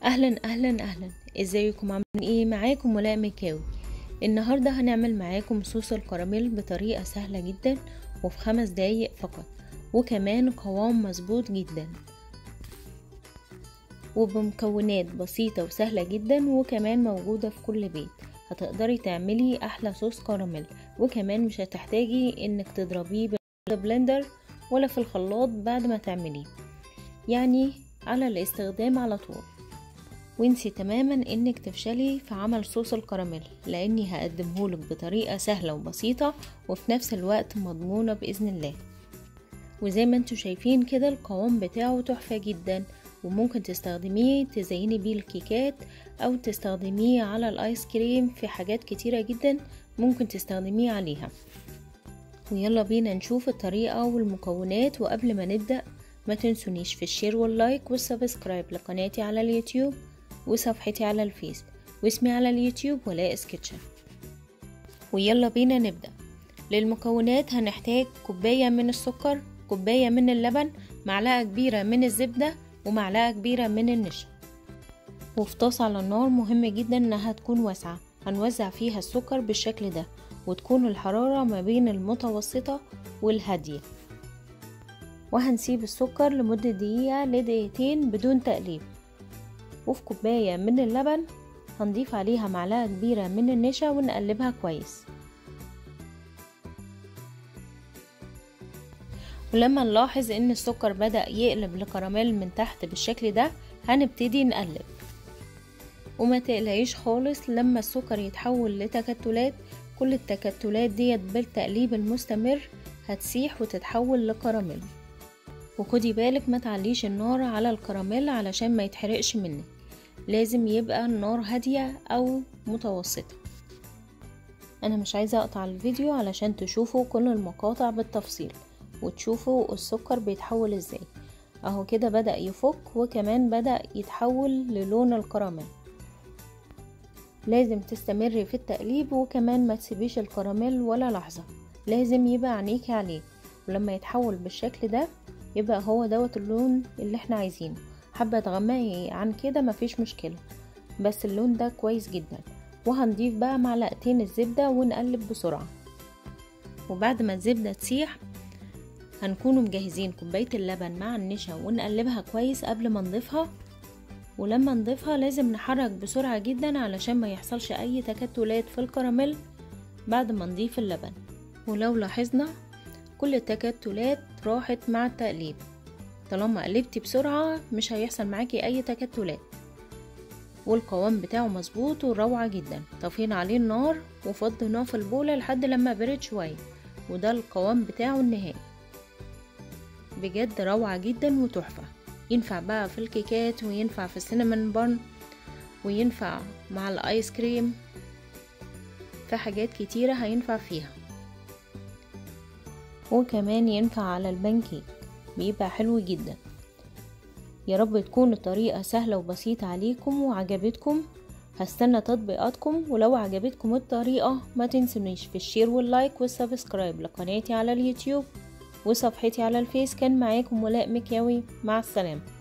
اهلا اهلا اهلا ازيكم عاملين ايه معاكم ولاء مكاوي النهارده هنعمل معاكم صوص الكراميل بطريقه سهله جدا وفي خمس دقايق فقط وكمان قوام مظبوط جدا وبمكونات بسيطة وسهلة جدا وكمان موجودة في كل بيت هتقدري تعملي أحلى صوص كراميل وكمان مش هتحتاجي انك تضربيه بالبلندر ولا في الخلاط بعد ما تعمليه يعني على الاستخدام على طول وانسي تماما انك تفشلي في عمل صوص الكراميل لاني هقدمهولك بطريقة سهلة وبسيطة وفي نفس الوقت مضمونة بإذن الله وزي ما انتوا شايفين كده القوام بتاعه تحفة جدا وممكن تستخدميه تزيني بيه الكيكات او تستخدميه على الايس كريم في حاجات كتيرة جدا ممكن تستخدميه عليها ويلا بينا نشوف الطريقة والمكونات وقبل ما نبدأ ما تنسونيش في الشير واللايك والسبسكرايب لقناتي على اليوتيوب وصفحتي على الفيس واسمي على اليوتيوب ولاء سكتشر ويلا بينا نبدأ للمكونات هنحتاج كوباية من السكر كوباية من اللبن معلقة كبيرة من الزبدة ومعلقة كبيرة من النشا وفي طاسة على النار مهم جدا انها تكون واسعة هنوزع فيها السكر بالشكل ده وتكون الحرارة ما بين المتوسطة والهادية وهنسيب السكر لمدة دقيقة لدقيقتين بدون تقليب وفي كوباية من اللبن هنضيف عليها معلقة كبيرة من النشا ونقلبها كويس ولما نلاحظ ان السكر بدأ يقلب لكراميل من تحت بالشكل ده هنبتدي نقلب وما تقلقيش خالص لما السكر يتحول لتكتلات كل التكتلات ديت بالتقليب المستمر هتسيح وتتحول لكراميل وخدي بالك ما تعليش النار على الكراميل علشان ما يتحرقش منك لازم يبقى النار هادية او متوسطة انا مش عايزة اقطع الفيديو علشان تشوفوا كل المقاطع بالتفصيل وتشوفوا السكر بيتحول ازاي اهو كده بدأ يفك وكمان بدأ يتحول للون الكراميل لازم تستمري في التقليب وكمان ما تسيبيش الكراميل ولا لحظة لازم يبقى عينيكي عليه ولما يتحول بالشكل ده يبقى هو دوت اللون اللي احنا عايزينه حابة تغمقي عن كده مفيش مشكلة بس اللون ده كويس جدا وهنضيف بقى معلقتين الزبدة ونقلب بسرعة وبعد ما الزبدة تسيح هنكونوا مجهزين كوباية اللبن مع النشا ونقلبها كويس قبل ما نضيفها ولما نضيفها لازم نحرك بسرعة جدا علشان ما يحصلش اي تكتلات في الكراميل بعد ما نضيف اللبن ولو لاحظنا كل التكتلات راحت مع التقليب طالما قلبتي بسرعة مش هيحصل معاكي اي تكتلات والقوام بتاعه مظبوط وروعة جدا طفينا عليه النار وفضيناه في البولة لحد لما برد شوية وده القوام بتاعه النهائي بجد روعة جدا وتحفة ينفع بقى في الكيكات وينفع في السينمون بان وينفع مع الايس كريم في حاجات كتيرة هينفع فيها وكمان ينفع على البانكيك بيبقى حلو جدا يا رب تكون الطريقة سهلة وبسيطة عليكم وعجبتكم هستنى تطبيقاتكم ولو عجبتكم الطريقة ما تنسونيش في الشير واللايك والسبسكرايب لقناتي على اليوتيوب وصفحتي على الفيس كان معاكم ولاء مكاوي مع السلامه